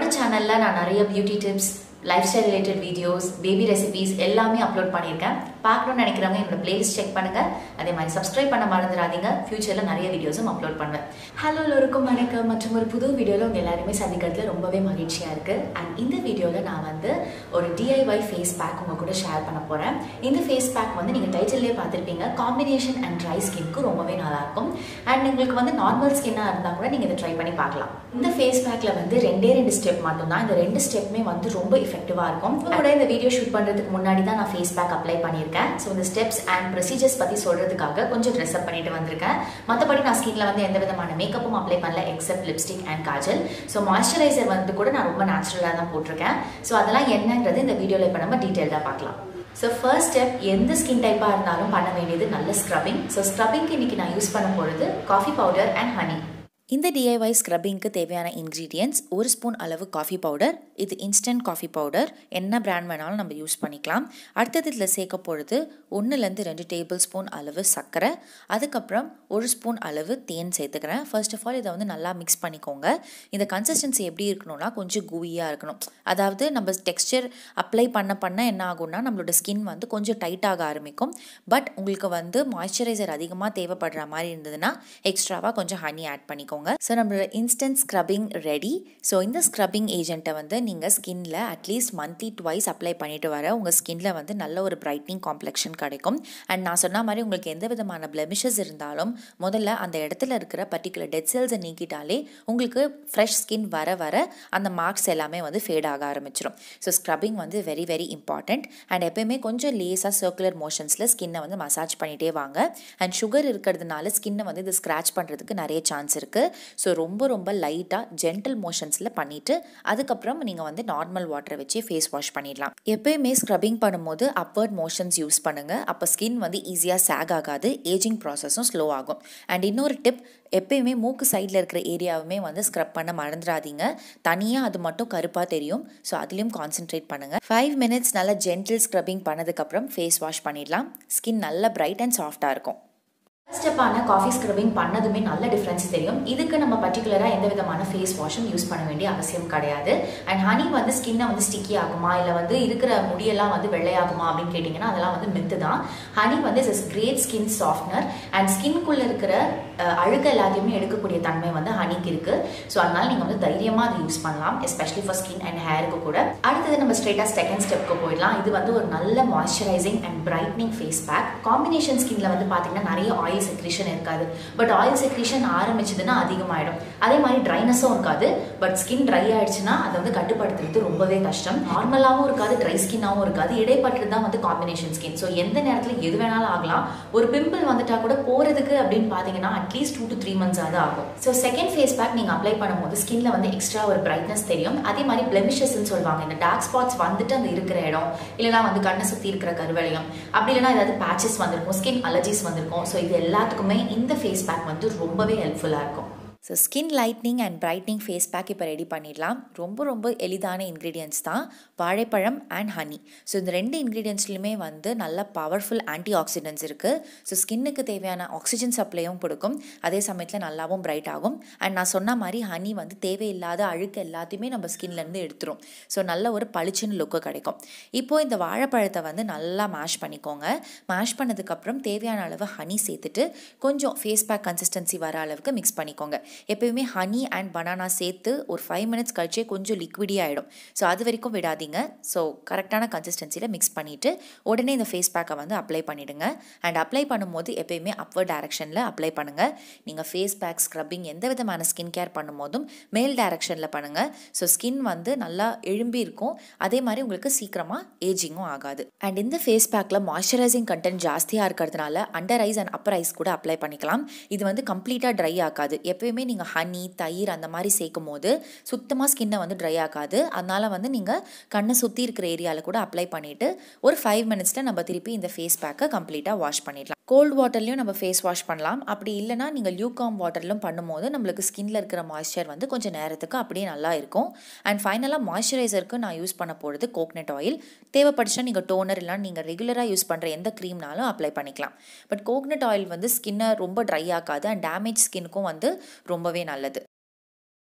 சேனலில் நான் நிறைய beauty tips lifestyle related videos baby recipes எல்லாமே அப்லோட் பண்ணியிருக்கேன் பார்க்கணும்னு நினைக்கிறவங்க என்னோட பிளேலிஸ்ட் செக் பண்ணுங்க அதே மாதிரி சப்ஸ்கிரைப் பண்ண மறந்துடாதீங்க ஃபியூச்சரில் நிறைய வீடியோஸும் அப்லோட் பண்ணுவேன் ஹலோ எல்லோருக்கும் வணக்கம் மற்றும் ஒரு புது வீடியோவில் உங்கள் எல்லாருமே சந்திக்கிறதுல ரொம்பவே மகிழ்ச்சியாக இருக்குது அண்ட் இந்த வீடியோவில் நான் வந்து ஒரு டிஐஒய் ஃபேஸ் பேக் உங்கள் கூட ஷேர் பண்ண போகிறேன் இந்த ஃபேஸ் பேக் வந்து நீங்கள் டைட்டில்லே பார்த்துருப்பீங்க காம்பினேஷன் அண்ட் ட்ரை ஸ்கின்க்கு ரொம்பவே நல்லாயிருக்கும் அண்ட் உங்களுக்கு வந்து நார்மல் ஸ்கின்னாக இருந்தால் கூட நீங்கள் இதை ட்ரை பண்ணி பார்க்கலாம் இந்த ஃபேஸ் பேக்கில் வந்து ரெண்டே ரெண்டு ஸ்டெப் மட்டும்தான் இந்த ரெண்டு ஸ்டெப்புமே வந்து ரொம்ப எஃபெக்டிவாக இருக்கும் கூட இந்த வீடியோ ஷூட் பண்ணுறதுக்கு முன்னாடி தான் நான் ஃபேஸ் பேக் அப்ளை பண்ணியிருக்கேன் ஸோ இந்த ஸ்டெப்ஸ் அண்ட் ப்ரொசீஜர்ஸ் பற்றி சொல்கிறதுக்காக கொஞ்சம் ட்ரெஸ் அப் பண்ணிட்டு வந்திருக்கேன் மற்றபடி நான் ஸ்கின்ல வந்து எந்த விதமான மேக்கப்பும் அப்ளை பண்ணல except lipstick and kajal so moisturiser வந்து கூட நான் ரொம்ப நேச்சுரலாக தான் போட்டிருக்கேன் ஸோ அதெல்லாம் என்னன்றது இந்த வீடியோவில் இப்போ நம்ம டீட்டெயில்டாக பார்க்கலாம் ஸோ ஃபர்ஸ்ட் ஸ்டெப் எந்த ஸ்கின் டைப்பாக இருந்தாலும் பண்ண வேண்டியது நல்ல ஸ்க்ரப்பிங் ஸோ ஸ்க்ரப்பிங்க்கு இன்றைக்கி நான் யூஸ் பண்ண போகிறது காஃபி பவுடர் அண்ட் ஹனி இந்த டிஐஒய் ஸ்க்ரப்பிங்க்கு தேவையான இன்க்ரீடியன்ட்ஸ் ஒரு ஸ்பூன் அளவு காஃபி பவுடர் இது இன்ஸ்டன்ட் காஃபி பவுடர் என்ன பிராண்ட் வேணாலும் நம்ம யூஸ் பண்ணிக்கலாம் அடுத்தது இதில் சேர்க்க பொழுது ஒன்றுலேருந்து ரெண்டு டேபிள் ஸ்பூன் அளவு சர்க்கரை அதுக்கப்புறம் ஒரு ஸ்பூன் அளவு தேன் சேர்த்துக்கிறேன் ஃபர்ஸ்ட் ஆஃப் ஆல் இதை வந்து நல்லா மிக்ஸ் பண்ணிக்கோங்க இந்த கன்சிஸ்டன்சி எப்படி இருக்கணும்னா கொஞ்சம் கூவியாக இருக்கணும் அதாவது நம்ம டெக்ஸ்டர் அப்ளை பண்ண பண்ண என்ன ஆகும்னா நம்மளோட ஸ்கின் வந்து கொஞ்சம் டைட்டாக ஆரம்பிக்கும் பட் உங்களுக்கு வந்து மாய்ஸ்சரைசர் அதிகமாக தேவைப்படுற மாதிரி இருந்ததுன்னா எக்ஸ்ட்ராவாக கொஞ்சம் ஹனி ஆட் பண்ணிக்கோங்க பண்ணிக்கோங்க ஸோ நம்மளோட இன்ஸ்டன்ட் ஸ்க்ரப்பிங் ரெடி ஸோ இந்த ஸ்க்ரப்பிங் ஏஜென்ட்டை வந்து நீங்கள் ஸ்கின்ல அட்லீஸ்ட் மந்த்லி ட்வைஸ் அப்ளை பண்ணிட்டு வர உங்கள் ஸ்கின்ல வந்து நல்ல ஒரு பிரைட்னிங் காம்ப்ளெக்ஷன் கிடைக்கும் அண்ட் நான் சொன்ன மாதிரி உங்களுக்கு எந்த விதமான பிளெமிஷஸ் இருந்தாலும் முதல்ல அந்த இடத்துல இருக்கிற பர்டிகுலர் டெட் செல்ஸை நீக்கிட்டாலே உங்களுக்கு ஃப்ரெஷ் ஸ்கின் வர வர அந்த மார்க்ஸ் எல்லாமே வந்து ஃபேட் ஆக ஆரம்பிச்சிடும் ஸோ ஸ்க்ரப்பிங் வந்து வெரி வெரி இம்பார்ட்டண்ட் அண்ட் எப்பயுமே கொஞ்சம் லேஸாக சர்க்குலர் மோஷன்ஸில் ஸ்கின்னை வந்து மசாஜ் பண்ணிகிட்டே வாங்க அண்ட் சுகர் இருக்கிறதுனால ஸ்கின்னை வந்து இது ஸ்க்ராச் பண்ணுறதுக்கு நிறைய சான்ஸ் இருக்குது ஸோ ரொம்ப ரொம்ப லைட்டாக ஜென்டல் மோஷன்ஸில் பண்ணிவிட்டு அதுக்கப்புறம் நீங்கள் வந்து நார்மல் வாட்டரை வச்சு ஃபேஸ் வாஷ் பண்ணிடலாம் எப்பயுமே ஸ்க்ரப்பிங் பண்ணும்போது அப்பர்ட் மோஷன்ஸ் யூஸ் பண்ணுங்கள் அப்போ ஸ்கின் வந்து ஈஸியாக சேக் ஆகாது ஏஜிங் ப்ராசஸும் ஸ்லோ ஆகும் அண்ட் இன்னொரு டிப் எப்பயுமே மூக்கு சைடில் இருக்கிற ஏரியாவுமே வந்து ஸ்க்ரப் பண்ண மறந்துடாதீங்க தனியாக அது மட்டும் கருப்பாக தெரியும் ஸோ அதுலேயும் கான்சென்ட்ரேட் பண்ணுங்கள் ஃபைவ் மினிட்ஸ் நல்லா ஜென்டில் ஸ்க்ரப்பிங் பண்ணதுக்கப்புறம் ஃபேஸ் வாஷ் பண்ணிடலாம் ஸ்கின் நல்ல பிரைட் அண்ட் சாஃப்டாக இருக்கும் ஸ்டெப்பான காஃபி ஸ்க்ரப்பிங் பண்ணதுமே நல்ல டிஃப்ரென்ஸ் தெரியும் இதுக்கு நம்ம பர்டிகுலராக எந்த விதமான ஃபேஸ் வாஷும் யூஸ் பண்ண வேண்டிய அவசியம் கிடையாது அண்ட் ஹனி வந்து ஸ்கின்னை வந்து ஸ்டிக்கி ஆகுமா இல்லை வந்து இருக்கிற முடியெல்லாம் வந்து வெள்ளையாகுமா அப்படின்னு கேட்டிங்கன்னா அதெல்லாம் வந்து மித்து தான் ஹனி வந்து is great skin softener and ஸ்கின்குள்ளே இருக்கிற அழுக்க எல்லாத்தையுமே எடுக்கக்கூடிய தன்மை வந்து ஹனிக்கு இருக்கு ஸோ அதனால நீங்கள் வந்து தைரியமாக அதை யூஸ் பண்ணலாம் எஸ்பெஷலி ஃபார் ஸ்கின் அண்ட் ஹேருக்கு கூட அடுத்தது நம்ம ஸ்ட்ரெயிட்டாக செகண்ட் ஸ்டெப்க்கு போயிடலாம் இது வந்து ஒரு நல்ல moisturising and brightening face pack combination ஸ்கின்ல வந்து பார்த்தீங்கன்னா நிறைய ஆயில் ஆயில் செக்ரீஷன் இருக்காது பட் ஆயில் செக்ரீஷன் ஆரம்பிச்சதுன்னா அதிகமாயிடும் அதே மாதிரி ட்ரைனஸும் இருக்காது பட் ஸ்கின் ட்ரை ஆயிடுச்சுன்னா அதை வந்து கட்டுப்படுத்துறது ரொம்பவே கஷ்டம் நார்மலாகவும் இருக்காது ட்ரை ஸ்கின்னாகவும் இருக்காது இடைப்பட்டு தான் வந்து காம்பினேஷன் ஸ்கின் ஸோ எந்த நேரத்தில் எது வேணாலும் ஆகலாம் ஒரு பிம்பிள் வந்துட்டா கூட போறதுக்கு அப்படின்னு பார்த்தீங்கன்னா at least two to three months ஆகுது ஆகும் ஸோ செகண்ட் ஃபேஸ் பேக் நீங்கள் அப்ளை பண்ணும்போது ஸ்கின்ல வந்து எக்ஸ்ட்ரா ஒரு பிரைட்னஸ் தெரியும் அதே மாதிரி பிளெமிஷஸ்ன்னு சொல்லுவாங்க இந்த டார்க் ஸ்பாட்ஸ் வந்துட்டு அந்த இருக்கிற இடம் இல்லைனா வந்து கண்ணை சுற்றி இருக்கிற கருவளையம் அப்படி இல்லைனா ஏதாவது பேச்சஸ் வந்திருக்கும் ஸ்கின் அலர்ஜிஸ் வந்திருக்கும் ஸோ இது எல்லாத்துக்குமே இந்த ஃபேஸ் பேக் வந்து ரொம்பவே ஹெல்ப்ஃபுல்லாக இருக்கும் so skin lightening and brightening face pack இப்போ ரெடி பண்ணிடலாம் ரொம்ப ரொம்ப எளிதான இன்க்ரீடியன்ஸ் தான் வாழைப்பழம் அண்ட் ஹனி ஸோ இந்த ரெண்டு இன்க்ரீடியன்ஸ்லையுமே வந்து நல்ல பவர்ஃபுல் ஆன்டி ஆக்சிடென்ட்ஸ் இருக்குது ஸோ ஸ்கின்னுக்கு தேவையான ஆக்சிஜன் சப்ளையும் கொடுக்கும் அதே சமயத்தில் நல்லாவும் பிரைட் ஆகும் அண்ட் நான் சொன்ன மாதிரி ஹனி வந்து தேவையில்லாத அழுக்கு எல்லாத்தையுமே நம்ம ஸ்கின்லேருந்து எடுத்துரும் ஸோ நல்ல ஒரு பளிச்சுன்னு லுக்கு கிடைக்கும் இப்போது இந்த வாழைப்பழத்தை வந்து நல்லா மேஷ் பண்ணிக்கோங்க மேஷ் பண்ணதுக்கப்புறம் தேவையான அளவு ஹனி சேர்த்துட்டு கொஞ்சம் ஃபேஸ் பேக் கன்சிஸ்டன்சி வர அளவுக்கு மிக்ஸ் பண்ணிக்கோங்க எப்பயுமே ஹனி அண்ட் பனானா சேர்த்து ஒரு ஃபைவ் மினிட்ஸ் கழிச்சே கொஞ்சம் லிக்விடி ஆகிடும் ஸோ அது வரைக்கும் விடாதீங்க ஸோ கரெக்டான கன்சிஸ்டன்சியில் மிக்ஸ் பண்ணிவிட்டு உடனே இந்த ஃபேஸ் பேக்கை வந்து அப்ளை பண்ணிவிடுங்க அண்ட் அப்ளை பண்ணும்போது எப்பயுமே அப்வர்ட் டேரக்ஷனில் அப்ளை பண்ணுங்கள் நீங்கள் ஃபேஸ் பேக் ஸ்க்ரப்பிங் எந்த விதமான ஸ்கின் கேர் பண்ணும்போதும் மேல் டேரக்ஷனில் பண்ணுங்கள் ஸோ ஸ்கின் வந்து நல்லா எழும்பி இருக்கும் அதே மாதிரி உங்களுக்கு சீக்கிரமாக ஏஜிங்கும் ஆகாது அண்ட் இந்த ஃபேஸ் பேக்கில் மாய்ஸ்சரைசிங் கண்டென்ட் ஜாஸ்தியாக இருக்கிறதுனால under eyes and upper eyes கூட அப்ளை பண்ணிக்கலாம் இது வந்து கம்ப்ளீட்டாக ட்ரை ஆகாது எப்பயுமே நீங்கள் ஹனி தயிர் அந்த மாதிரி சேர்க்கும் போது சுத்தமாக ஸ்கின்னை வந்து ட்ரை ஆகாது அதனால் வந்து நீங்கள் கண்ணை சுற்றி இருக்கிற ஏரியாவில் கூட அப்ளை பண்ணிவிட்டு ஒரு ஃபைவ் மினிட்ஸில் நம்ம திருப்பி இந்த ஃபேஸ் பேக்கை கம்ப்ளீட்டாக வாஷ் பண்ணிடலாம் கோல்ட் வாட்டர்லையும் நம்ம ஃபேஸ் வாஷ் பண்ணலாம் அப்படி இல்லைனா நீங்கள் லியூகாம் வாட்டர்லையும் பண்ணும்போது நம்மளுக்கு ஸ்கின்ல இருக்கிற மாய்ஸ்சர் வந்து கொஞ்சம் நேரத்துக்கு அப்படியே நல்லா இருக்கும் அண்ட் ஃபைனலாக மாய்ஸ்சரைசருக்கு நான் யூஸ் பண்ண போகிறது கோக்னட் ஆயில் தேவைப்படுச்சா நீங்கள் டோனர் இல்லைனா நீங்கள் ரெகுலராக யூஸ் பண்ணுற எந்த க்ரீம்னாலும் அப்ளை பண்ணிக்கலாம் பட் கோக்னட் ஆயில் வந்து ஸ்கின்னை ரொம்ப ட்ரை ஆக்காது அண்ட் டேமேஜ் ஸ்கின்னுக்கும் வந்து ரொம்பவே நல்லது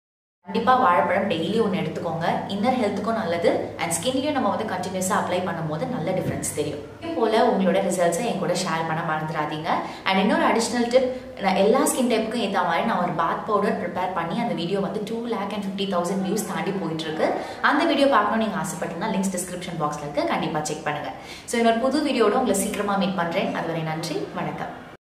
கண்டிப்பாக வாழைப்பழம் டெய்லி ஒன்று எடுத்துக்கோங்க இன்னர் ஹெல்த்துக்கும் நல்லது அண்ட் ஸ்கின்லையும் நம்ம வந்து கண்டினியூஸாக அப்ளை பண்ணும்போது நல்ல டிஃப்ரென்ஸ் தெரியும் இதே போல் உங்களோட ரிசல்ட்ஸை என் கூட ஷேர் பண்ண மறந்துடாதீங்க அண்ட் இன்னொரு அடிஷ்னல் டிப் நான் எல்லா ஸ்கின் டைப்புக்கும் ஏற்ற மாதிரி நான் ஒரு பாத் பவுடர் ப்ரிப்பேர் பண்ணி அந்த வீடியோ வந்து two lakh and fifty thousand views தாண்டி போயிட்டு இருக்கு அந்த வீடியோ பார்க்கணும் நீங்கள் ஆசைப்பட்டீங்கன்னா லிங்க்ஸ் டிஸ்கிரிப்ஷன் பாக்ஸில் இருக்கு கண்டிப்பாக செக் பண்ணுங்க ஸோ இன்னொரு புது வீடியோட உங்களை சீக்கிரமாக மீட் பண்ணுறேன் அதுவரை நன்றி வணக்கம்